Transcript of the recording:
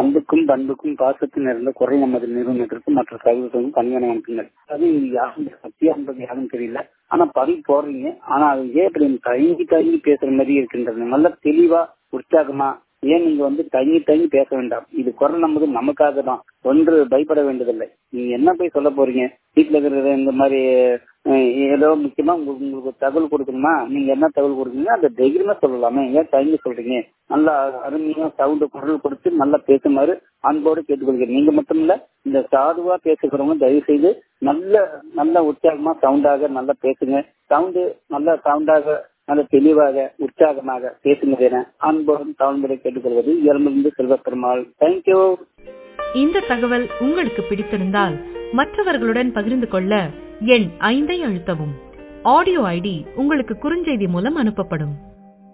அன்புக்கும் பண்புக்கும் பாசத்தில் நிறைந்த குரல் நமது நிறுவனத்திற்கும் மற்ற சகோதரர்களுக்கும் பணியான வணக்கங்கள் அது இது யாரும் சத்தியா என்பது யாரும் தெரியல ஆனா பதிவு போடுறீங்க ஆனா அது ஏன் இப்படி தயங்கி தயங்கி பேசுற மாதிரி இருக்கின்றது நல்ல தெளிவா உற்சாகமா ஏன் நீங்க வந்து தயங்கி தயங்கி பேச வேண்டாம் இது குரல் நமது நமக்காக தான் ஒன்று பயப்பட வேண்டியதில்லை நீங்க என்ன போய் சொல்ல போறீங்க வீட்டுல இருக்கிற இந்த மாதிரி அஹ், ஏதோ முக்கியமா உங்களுக்கு உங்களுக்கு தகவல் கொடுக்கணுமா நீங்க என்ன தகவல் கொடுக்குறீங்க அந்த தைரியமா சொல்லலாமே ஏன் தயங்கி சொல்றீங்க நல்லா அருமையா சவுண்ட் குரல் கொடுத்து நல்லா பேசுமாறு அன்போடு கேட்டுக்கொள்கிறேன் நீங்க மட்டும் இல்ல இந்த சாதுவா பேசுகிறவங்க தயவு செய்து நல்ல நல்ல உற்சாகமா சவுண்டாக நல்லா பேசுங்க சவுண்டு நல்ல சவுண்டாக நல்ல தெளிவாக உற்சாகமாக பேசுங்க என அன்போடும் தவழ்முறை கேட்டுக்கொள்வது இயல்பிலிருந்து செல்வ பெருமாள் தேங்க்யூ இந்த தகவல் உங்களுக்கு பிடித்திருந்தால் மற்றவர்களுடன் பகிர்ந்து கொள்ள எண் ஐந்தை அழுத்தவும் ஆடியோ ஐடி உங்களுக்கு குறுஞ்செய்தி மூலம் அனுப்பப்படும்